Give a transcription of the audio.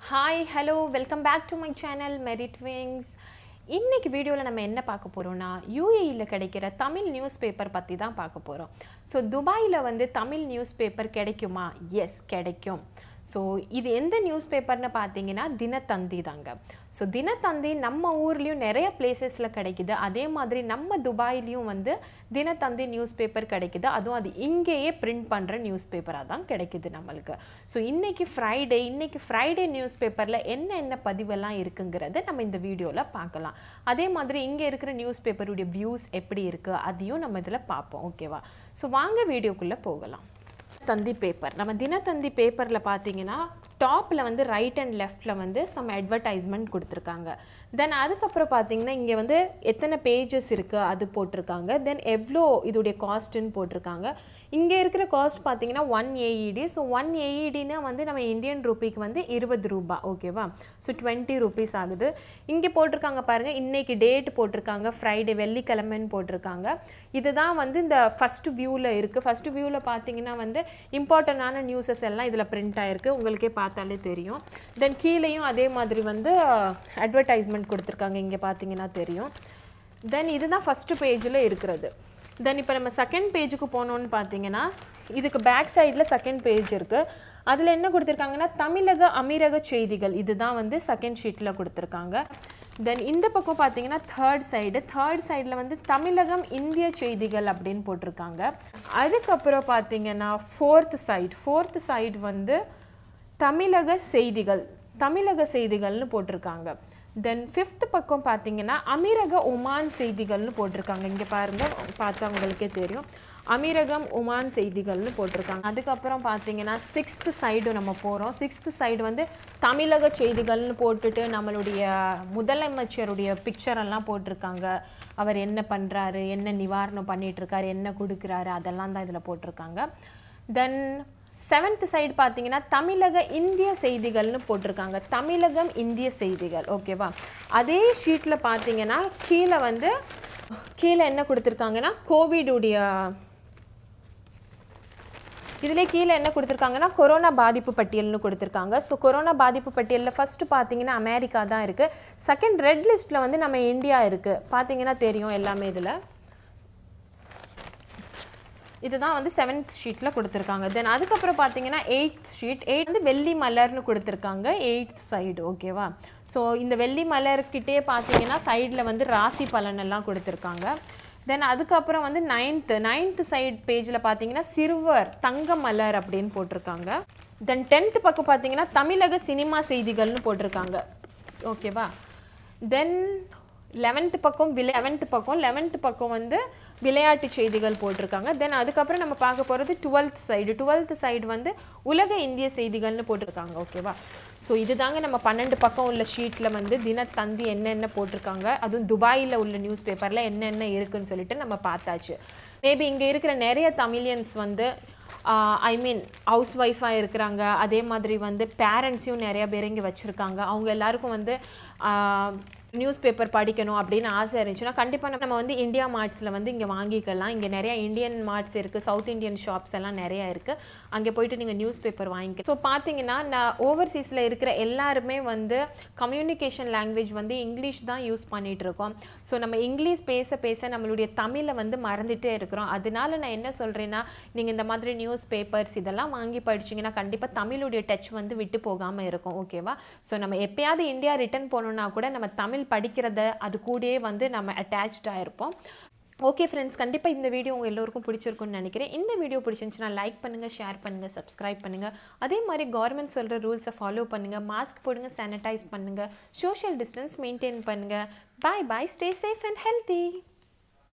hi hello welcome back to my channel merit wings இன்னைக்கு வீடியோவில் நம்ம என்ன பார்க்க போகிறோம்னா யூஏஇயில் கிடைக்கிற தமிழ் நியூஸ் பேப்பர் பற்றி தான் பார்க்க போகிறோம் ஸோ துபாயில் வந்து தமிழ் நியூஸ் பேப்பர் கிடைக்குமா எஸ் கிடைக்கும் ஸோ இது எந்த நியூஸ் பேப்பர்னு பார்த்தீங்கன்னா தினத்தந்தி தாங்க ஸோ தினத்தந்தி நம்ம ஊர்லேயும் நிறைய பிளேசஸில் கிடைக்குது அதே மாதிரி நம்ம துபாயிலையும் வந்து தினத்தந்தி நியூஸ் பேப்பர் கிடைக்குது அதுவும் அது இங்கேயே பிரிண்ட் பண்ணுற நியூஸ் பேப்பராக தான் கிடைக்குது நம்மளுக்கு ஸோ இன்னைக்கு ஃப்ரைடே இன்னைக்கு ஃப்ரைடே நியூஸ் பேப்பரில் என்ன என்ன பதிவெல்லாம் இருக்குங்கிறத நம்ம இந்த வீடியோவில் பார்க்கலாம் அதே மாதிரி இங்கே இருக்கிற நியூஸ் பேப்பருடைய வியூஸ் எப்படி இருக்குது அதையும் நம்ம இதில் பார்ப்போம் ஓகேவா ஸோ வாங்க வீடியோக்குள்ளே போகலாம் தந்தி பேப்பர் நம்ம தினத்தந்தி பேப்பரில் பார்த்தீங்கன்னா டாப்பில் வந்து ரைட் அண்ட் லெஃப்டில் வந்து சம் அட்வர்டைஸ்மெண்ட் கொடுத்துருக்காங்க தென் அதுக்கப்புறம் பார்த்தீங்கன்னா இங்கே வந்து எத்தனை பேஜஸ் இருக்குது அது போட்டிருக்காங்க தென் எவ்வளோ இதோடைய காஸ்ட்டுன்னு போட்டிருக்காங்க இங்கே இருக்கிற காஸ்ட் பார்த்தீங்கன்னா ஒன் ஏஇடி ஸோ ஒன் ஏஇடினா வந்து நம்ம இந்தியன் ரூபிக்கு வந்து இருபது ரூபா ஓகேவா ஸோ டுவெண்ட்டி ருபீஸ் ஆகுது இங்கே போட்டிருக்காங்க பாருங்கள் இன்னைக்கு டேட் போட்டிருக்காங்க ஃப்ரைடே வெள்ளிக்கிழமைன்னு போட்டிருக்காங்க இதுதான் வந்து இந்த ஃபஸ்ட்டு வியூவில் இருக்குது ஃபஸ்ட்டு வியூவில் பார்த்தீங்கன்னா வந்து இம்பார்ட்டண்டான நியூஸஸ் எல்லாம் இதில் பிரிண்ட் ஆயிருக்கு உங்களுக்கே பார்த்தாலே தெரியும் தென் கீழேயும் அதே மாதிரி வந்து அட்வர்டைஸ்மெண்ட் கொடுத்துருக்காங்க இங்கே பார்த்தீங்கன்னா தெரியும் தென் இதுதான் ஃபஸ்ட்டு பேஜில் இருக்கிறது தென் இப்போ நம்ம செகண்ட் பேஜுக்கு போனோம்னு பார்த்தீங்கன்னா இதுக்கு பேக் சைடில் செகண்ட் பேஜ் இருக்குது அதில் என்ன கொடுத்துருக்காங்கன்னா தமிழக அமீரக செய்திகள் இதுதான் வந்து செகண்ட் ஷீட்டில் கொடுத்துருக்காங்க தென் இந்த பக்கம் பார்த்தீங்கன்னா தேர்ட் சைடு தேர்ட் சைடில் வந்து தமிழகம் இந்திய செய்திகள் அப்படின்னு போட்டிருக்காங்க அதுக்கப்புறம் பார்த்தீங்கன்னா ஃபோர்த் சைடு ஃபோர்த் சைடு வந்து தமிழக செய்திகள் தமிழக செய்திகள்னு போட்டிருக்காங்க தென் ஃபிஃப்த் பக்கம் பார்த்தீங்கன்னா அமீரக ஒமான் செய்திகள்னு போட்டிருக்காங்க இங்கே பாருங்கள் பார்த்தா உங்களுக்கே தெரியும் அமீரகம் ஒமான் செய்திகள்னு போட்டிருக்காங்க அதுக்கப்புறம் பார்த்தீங்கன்னா சிக்ஸ்த்து சைடு நம்ம போகிறோம் சிக்ஸ்த்து சைடு வந்து தமிழக செய்திகள்னு போட்டுட்டு நம்மளுடைய முதலமைச்சருடைய பிக்சர் எல்லாம் போட்டிருக்காங்க அவர் என்ன பண்ணுறாரு என்ன நிவாரணம் பண்ணிட்டு இருக்காரு என்ன கொடுக்குறாரு அதெல்லாம் தான் இதில் போட்டிருக்காங்க தென் செவன்த் சைடு பார்த்தீங்கன்னா தமிழக இந்திய செய்திகள்னு போட்டிருக்காங்க தமிழகம் இந்திய செய்திகள் ஓகேவா அதே ஷீட்டில் பார்த்தீங்கன்னா கீழே வந்து கீழே என்ன கொடுத்துருக்காங்கன்னா கோவிடுடைய இதிலே கீழே என்ன கொடுத்துருக்காங்கன்னா கொரோனா பாதிப்பு பட்டியல்னு கொடுத்துருக்காங்க ஸோ கொரோனா பாதிப்பு பட்டியலில் ஃபஸ்ட்டு பார்த்தீங்கன்னா அமெரிக்கா தான் இருக்குது செகண்ட் ரெட் லிஸ்ட்டில் வந்து நம்ம இந்தியா இருக்குது பார்த்தீங்கன்னா தெரியும் எல்லாமே இதில் இதுதான் வந்து செவன்த் ஷீட்டில் கொடுத்துருக்காங்க தென் அதுக்கப்புறம் பார்த்தீங்கன்னா எயித் ஷீட் எயிட் வந்து வெள்ளி மலர்னு கொடுத்துருக்காங்க எயித் சைடு ஓகேவா ஸோ இந்த வெள்ளி மலர்கிட்டே பார்த்தீங்கன்னா சைடில் வந்து ராசி பலன் எல்லாம் கொடுத்துருக்காங்க தென் அதுக்கப்புறம் வந்து நைன்த்து நைன்த்து சைட் பேஜில் பார்த்தீங்கன்னா சிறுவர் தங்க மலர் அப்படின்னு போட்டிருக்காங்க தென் டென்த்து பக்கம் பார்த்தீங்கன்னா தமிழக சினிமா செய்திகள்னு போட்டிருக்காங்க ஓகேவா தென் லெவன்த்து பக்கம் விளை லெவன்த்து பக்கம் லெவன்த்து பக்கம் வந்து விளையாட்டு செய்திகள் போட்டிருக்காங்க தென் அதுக்கப்புறம் நம்ம பார்க்க போகிறது டுவெல்த் சைடு டுவெல்த் சைடு வந்து உலக இந்திய செய்திகள்னு போட்டிருக்காங்க ஓகேவா ஸோ இதுதாங்க நம்ம பன்னெண்டு பக்கம் உள்ள ஷீட்டில் வந்து தினத்தந்தி என்னென்ன போட்டிருக்காங்க அதுவும் துபாயில் உள்ள நியூஸ் பேப்பரில் என்னென்ன இருக்குன்னு சொல்லிட்டு நம்ம பார்த்தாச்சு மேபி இங்கே இருக்கிற நிறைய தமிழியன்ஸ் வந்து ஐ மீன் ஹவுஸ் ஒய்ஃபாக இருக்கிறாங்க அதே மாதிரி வந்து பேரண்ட்ஸையும் நிறைய பேர் இங்கே வச்சுருக்காங்க அவங்க எல்லாருக்கும் வந்து நியூஸ் பேப்பர் படிக்கணும் அப்படின்னு ஆசை இருந்துச்சுன்னா கண்டிப்பாக நம்ம வந்து இந்தியா மார்ட்ஸில் வந்து இங்கே வாங்கிக்கலாம் இங்கே நிறைய இந்தியன் மார்ட்ஸ் இருக்குது சவுத் இந்தியன் ஷாப்ஸ் எல்லாம் நிறையா இருக்குது அங்கே போயிட்டு நீங்கள் நியூஸ் பேப்பர் வாங்கிக்க ஸோ பார்த்தீங்கன்னா நான் ஓவர்சீஸில் இருக்கிற எல்லாருமே வந்து கம்யூனிகேஷன் லாங்குவேஜ் வந்து இங்கிலீஷ் தான் யூஸ் பண்ணிகிட்டு இருக்கோம் ஸோ நம்ம இங்கிலீஷ் பேச பேச நம்மளுடைய தமிழை வந்து மறந்துகிட்டே இருக்கிறோம் அதனால நான் என்ன சொல்கிறேன்னா நீங்கள் இந்த மாதிரி நியூஸ் பேப்பர்ஸ் இதெல்லாம் வாங்கி படிச்சிங்கன்னா கண்டிப்பாக தமிழுடைய டச் வந்து விட்டு போகாமல் இருக்கும் ஓகேவா ஸோ நம்ம எப்பயாவது இந்தியா ரிட்டர்ன் போகணுன்னா கூட நம்ம தமிழ் படிக்கிறத அது கூடயே வந்து நம்ம அட்டாச்சாக இருப்போம் ஓகே ஃப்ரெண்ட்ஸ் கண்டிப்பாக இந்த வீடியோ உங்கள் எல்லோருக்கும் பிடிச்சிருக்கும்னு நினைக்கிறேன் இந்த வீடியோ பிடிச்சிருந்துச்சுன்னா லைக் பண்ணுங்கள் ஷேர் பண்ணுங்கள் சப்ஸ்கிரைப் பண்ணுங்கள் அதே மாதிரி கவர்மெண்ட் சொல்கிற ரூல்ஸை ஃபாலோ பண்ணுங்கள் மாஸ்க் போடுங்க சானிடைஸ் பண்ணுங்கள் சோஷியல் டிஸ்டன்ஸ் மெயின்டைன் பண்ணுங்கள் bye bye stay safe and healthy